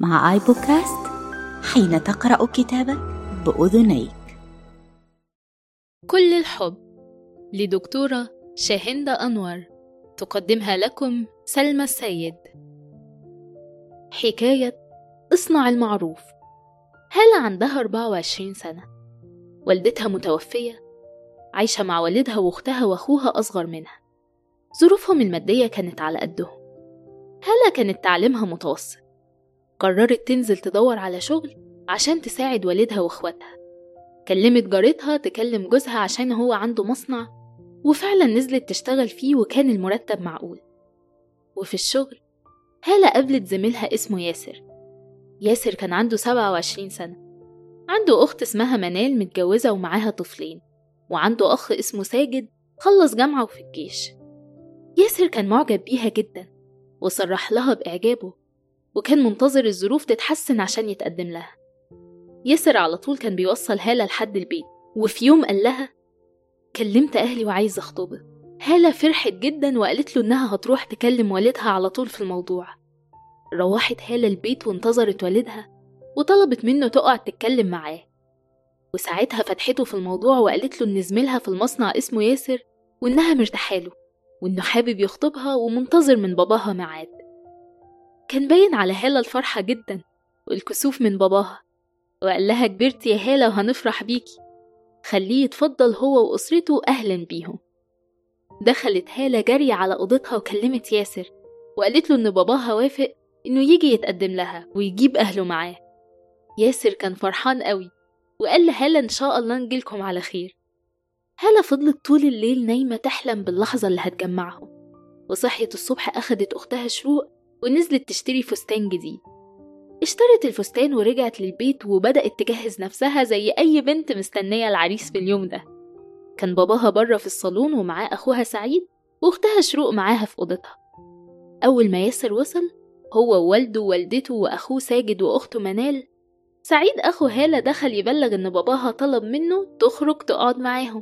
مع آي بودكاست حين تقرأ كتابك بأذنيك كل الحب لدكتورة شاهندة أنور تقدمها لكم سلمى السيد حكاية اصنع المعروف هالة عندها 24 سنة والدتها متوفية عايشة مع والدها واختها واخوها أصغر منها ظروفهم المادية كانت على قدهم هالة كانت تعليمها متوسط قررت تنزل تدور على شغل عشان تساعد والدها واخواتها كلمت جارتها تكلم جوزها عشان هو عنده مصنع وفعلا نزلت تشتغل فيه وكان المرتب معقول وفي الشغل هالة قابلت زميلها اسمه ياسر ياسر كان عنده 27 سنة عنده أخت اسمها منال متجوزة ومعاها طفلين وعنده أخ اسمه ساجد خلص جامعة وفي الجيش ياسر كان معجب بيها جدا وصرح لها بإعجابه وكان منتظر الظروف تتحسن عشان يتقدم لها ياسر على طول كان بيوصل هالة لحد البيت وفي يوم قال لها كلمت أهلي وعايز أخطبك هالة فرحت جدا وقالت له إنها هتروح تكلم والدها على طول في الموضوع روحت هالة البيت وانتظرت والدها وطلبت منه تقعد تتكلم معاه وساعتها فتحته في الموضوع وقالت له إن زميلها في المصنع اسمه ياسر وإنها مرتاحاله وإنه حابب يخطبها ومنتظر من باباها ميعاد كان باين على هالة الفرحة جدا والكسوف من باباها وقال لها كبرتي يا هالة وهنفرح بيكي خليه يتفضل هو وأسرته أهلا بيهم دخلت هالة جري على أوضتها وكلمت ياسر وقالت له إن باباها وافق إنه يجي يتقدم لها ويجيب أهله معاه ياسر كان فرحان قوي وقال لهالة إن شاء الله نجيلكم على خير هالة فضلت طول الليل نايمة تحلم باللحظة اللي هتجمعهم وصحيت الصبح أخدت أختها شروق ونزلت تشتري فستان جديد اشترت الفستان ورجعت للبيت وبدأت تجهز نفسها زي أي بنت مستنية العريس في اليوم ده كان باباها بره في الصالون ومعاه أخوها سعيد وأختها شروق معاها في أوضتها أول ما ياسر وصل هو ووالده ووالدته وأخوه ساجد وأخته منال سعيد أخو هالة دخل يبلغ إن باباها طلب منه تخرج تقعد معاهم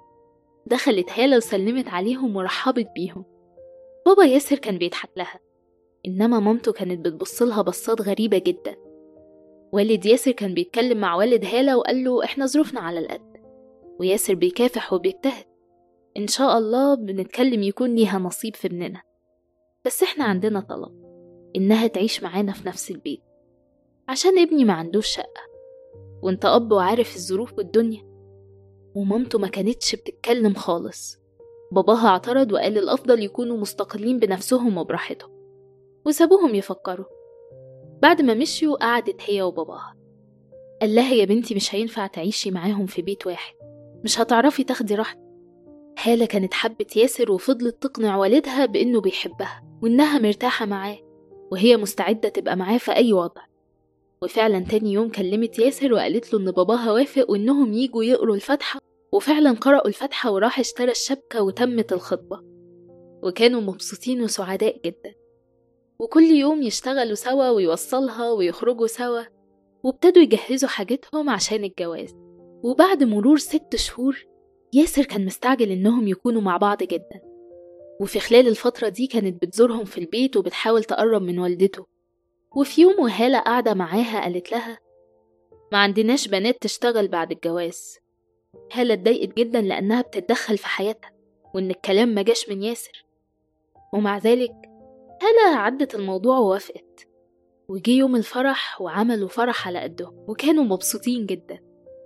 دخلت هالة وسلمت عليهم ورحبت بيهم بابا ياسر كان بيضحك لها إنما مامته كانت بتبصلها بصات غريبة جدا والد ياسر كان بيتكلم مع والد هالة وقال له إحنا ظروفنا على القد وياسر بيكافح وبيجتهد إن شاء الله بنتكلم يكون ليها نصيب في ابننا بس إحنا عندنا طلب إنها تعيش معانا في نفس البيت عشان ابني ما عندوش شقة وانت أب وعارف الظروف والدنيا ومامته ما كانتش بتتكلم خالص باباها اعترض وقال الأفضل يكونوا مستقلين بنفسهم وبراحتهم وسابوهم يفكروا بعد ما مشيوا قعدت هي وباباها قال لها يا بنتي مش هينفع تعيشي معاهم في بيت واحد مش هتعرفي تاخدي راحتك هالة كانت حبت ياسر وفضلت تقنع والدها بإنه بيحبها وإنها مرتاحة معاه وهي مستعدة تبقى معاه في أي وضع وفعلا تاني يوم كلمت ياسر وقالت له إن باباها وافق وإنهم يجوا يقروا الفاتحة وفعلا قرأوا الفاتحة وراح اشترى الشبكة وتمت الخطبة وكانوا مبسوطين وسعداء جدا وكل يوم يشتغلوا سوا ويوصلها ويخرجوا سوا وابتدوا يجهزوا حاجتهم عشان الجواز وبعد مرور ست شهور ياسر كان مستعجل إنهم يكونوا مع بعض جدا وفي خلال الفترة دي كانت بتزورهم في البيت وبتحاول تقرب من والدته وفي يوم وهالة قاعدة معاها قالت لها ما عندناش بنات تشتغل بعد الجواز هالة اتضايقت جدا لأنها بتتدخل في حياتها وإن الكلام ما جاش من ياسر ومع ذلك هالة عدت الموضوع ووافقت وجي يوم الفرح وعملوا فرح على قدهم وكانوا مبسوطين جدا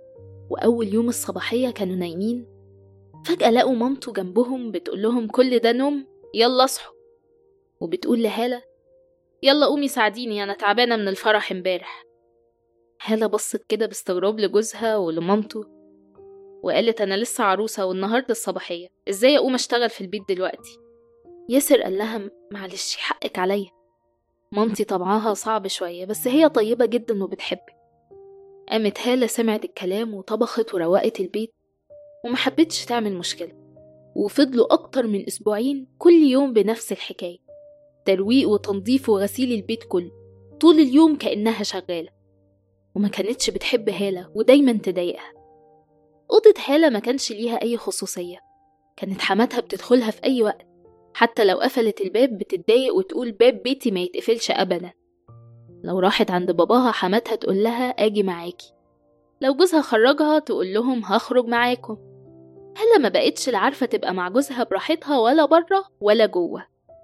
وأول يوم الصباحية كانوا نايمين فجأة لقوا مامته جنبهم بتقول لهم كل ده نوم يلا اصحوا وبتقول لهالة يلا قومي ساعديني أنا تعبانة من الفرح امبارح هالة بصت كده باستغراب لجوزها ولمامته وقالت أنا لسه عروسة والنهاردة الصباحية إزاي أقوم أشتغل في البيت دلوقتي ياسر قال لها معلش حقك عليا مامتي طبعها صعب شوية بس هي طيبة جدا وبتحبك قامت هالة سمعت الكلام وطبخت وروقت البيت وما حبتش تعمل مشكلة وفضلوا أكتر من أسبوعين كل يوم بنفس الحكاية ترويق وتنظيف وغسيل البيت كله طول اليوم كأنها شغالة وما كانتش بتحب هالة ودايما تضايقها أوضة هالة ما كانش ليها أي خصوصية كانت حماتها بتدخلها في أي وقت حتى لو قفلت الباب بتتضايق وتقول باب بيتي ما يتقفلش أبدا لو راحت عند باباها حماتها تقول لها أجي معاكي لو جوزها خرجها تقول لهم هخرج معاكم هلا ما بقتش لا عارفة تبقى مع جوزها براحتها ولا بره ولا جوه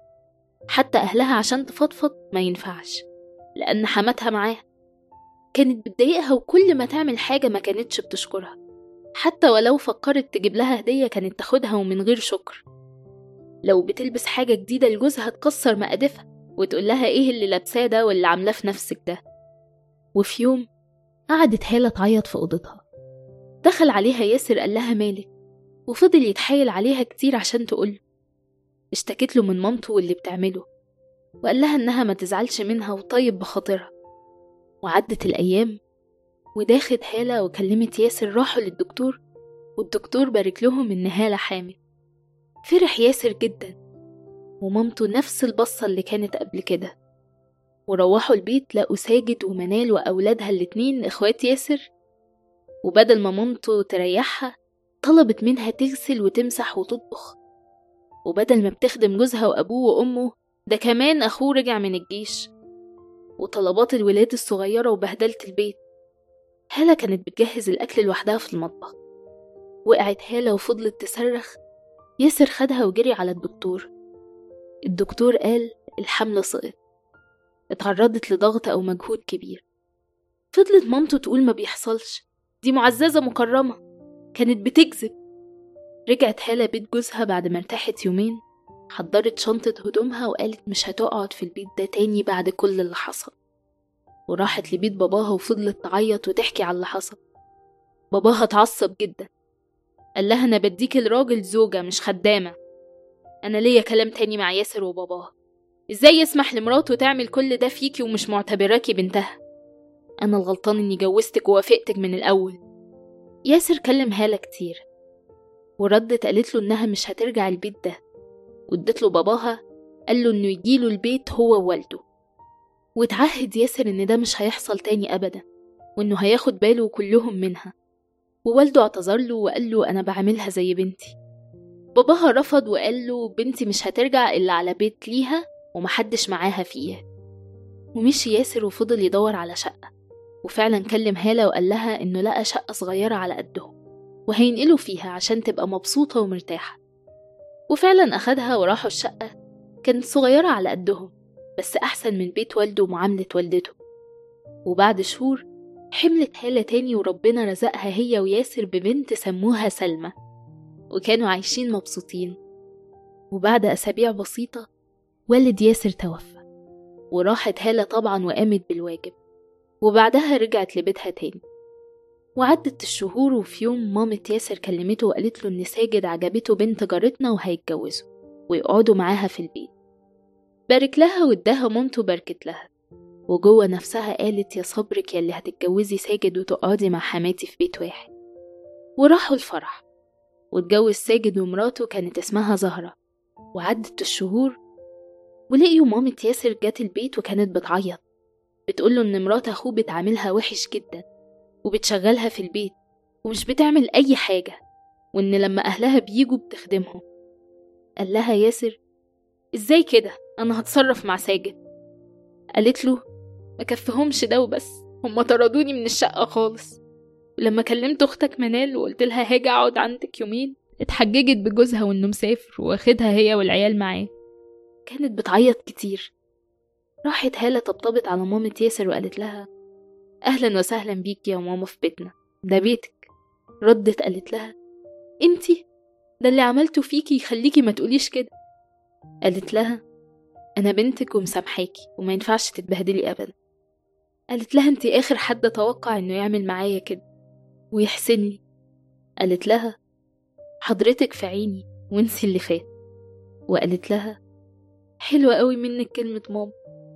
حتى أهلها عشان تفضفض ما ينفعش لأن حماتها معاها كانت بتضايقها وكل ما تعمل حاجة ما كانتش بتشكرها حتى ولو فكرت تجيب لها هدية كانت تاخدها ومن غير شكر لو بتلبس حاجة جديدة لجوزها تكسر مقادفها وتقول لها ايه اللي لابساه ده واللي عاملاه في نفسك ده وفي يوم قعدت هالة تعيط في أوضتها دخل عليها ياسر قال لها مالك وفضل يتحايل عليها كتير عشان تقوله اشتكت له من مامته واللي بتعمله وقال لها إنها ما تزعلش منها وطيب بخاطرها وعدت الأيام وداخت هالة وكلمت ياسر راحوا للدكتور والدكتور بارك لهم إن هالة حامل فرح ياسر جدا ومامته نفس البصة اللي كانت قبل كده وروحوا البيت لقوا ساجد ومنال وأولادها الاتنين إخوات ياسر وبدل ما مامته تريحها طلبت منها تغسل وتمسح وتطبخ وبدل ما بتخدم جوزها وأبوه وأمه ده كمان أخوه رجع من الجيش وطلبات الولاد الصغيرة وبهدلة البيت هالة كانت بتجهز الأكل لوحدها في المطبخ وقعت هالة وفضلت تصرخ ياسر خدها وجري على الدكتور الدكتور قال الحمل سقط اتعرضت لضغط أو مجهود كبير فضلت مامته تقول ما بيحصلش دي معززة مكرمة كانت بتكذب رجعت هالة بيت جوزها بعد ما ارتاحت يومين حضرت شنطة هدومها وقالت مش هتقعد في البيت ده تاني بعد كل اللي حصل وراحت لبيت باباها وفضلت تعيط وتحكي على اللي حصل باباها اتعصب جدا قال لها أنا بديك الراجل زوجة مش خدامة أنا ليا كلام تاني مع ياسر وباباها إزاي يسمح لمراته تعمل كل ده فيكي ومش معتبراكي بنتها أنا الغلطان إني جوزتك ووافقتك من الأول ياسر كلم هالة كتير وردت قالت له إنها مش هترجع البيت ده وادت له باباها قال له إنه يجيله البيت هو ووالده واتعهد ياسر إن ده مش هيحصل تاني أبدا وإنه هياخد باله كلهم منها ووالده اعتذر له وقال له أنا بعملها زي بنتي باباها رفض وقال له بنتي مش هترجع إلا على بيت ليها ومحدش معاها فيه ومشي ياسر وفضل يدور على شقة وفعلا كلم هالة وقال لها إنه لقى شقة صغيرة على قدهم وهينقلوا فيها عشان تبقى مبسوطة ومرتاحة وفعلا أخدها وراحوا الشقة كانت صغيرة على قدهم بس أحسن من بيت والده ومعاملة والدته وبعد شهور حملت هالة تاني وربنا رزقها هي وياسر ببنت سموها سلمى وكانوا عايشين مبسوطين وبعد أسابيع بسيطة والد ياسر توفى وراحت هالة طبعا وقامت بالواجب وبعدها رجعت لبيتها تاني وعدت الشهور وفي يوم مامة ياسر كلمته وقالت له إن ساجد عجبته بنت جارتنا وهيتجوزوا ويقعدوا معاها في البيت بارك لها واداها مامته باركت لها وجوه نفسها قالت يا صبرك يا اللي هتتجوزي ساجد وتقعدي مع حماتي في بيت واحد وراحوا الفرح واتجوز ساجد ومراته كانت اسمها زهرة وعدت الشهور ولقيوا مامة ياسر جات البيت وكانت بتعيط بتقوله إن مرات أخوه بتعاملها وحش جدا وبتشغلها في البيت ومش بتعمل أي حاجة وإن لما أهلها بيجوا بتخدمهم قال لها ياسر إزاي كده أنا هتصرف مع ساجد قالت له ما كفهمش ده وبس هما طردوني من الشقة خالص ولما كلمت أختك منال وقلت لها هاجي أقعد عندك يومين اتحججت بجوزها وإنه مسافر واخدها هي والعيال معاه كانت بتعيط كتير راحت هالة طبطبت على مامة ياسر وقالت لها أهلا وسهلا بيك يا ماما في بيتنا ده بيتك ردت قالت لها انتي ده اللي عملته فيكي يخليكي ما تقوليش كده قالت لها أنا بنتك ومسامحاكي وما ينفعش تتبهدلي أبدا قالت لها انتي آخر حد أتوقع إنه يعمل معايا كده ويحسن لي قالت لها حضرتك في عيني وانسي اللي فات وقالت لها حلوة قوي منك كلمة ماما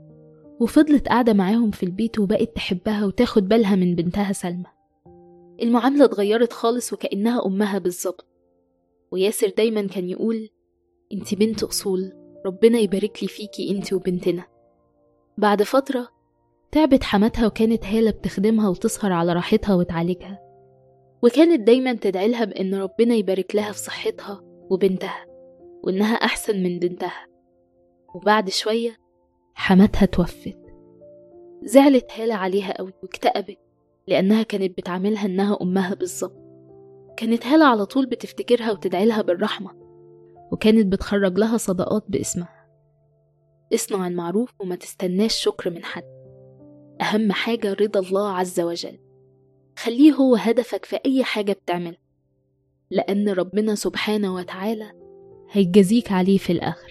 وفضلت قاعدة معاهم في البيت وبقت تحبها وتاخد بالها من بنتها سلمى المعاملة اتغيرت خالص وكأنها أمها بالظبط وياسر دايما كان يقول انتي بنت أصول ربنا يبارك لي فيكي انتي وبنتنا بعد فترة تعبت حماتها وكانت هالة بتخدمها وتسهر على راحتها وتعالجها وكانت دايما تدعيلها بأن ربنا يبارك لها في صحتها وبنتها وإنها أحسن من بنتها وبعد شوية حماتها توفت زعلت هالة عليها قوي واكتئبت لأنها كانت بتعاملها إنها أمها بالظبط كانت هالة على طول بتفتكرها وتدعي لها بالرحمة وكانت بتخرج لها صدقات باسمها اصنع المعروف وما تستناش شكر من حد أهم حاجة رضا الله عز وجل خليه هو هدفك في أي حاجة بتعملها لأن ربنا سبحانه وتعالى هيجازيك عليه في الآخر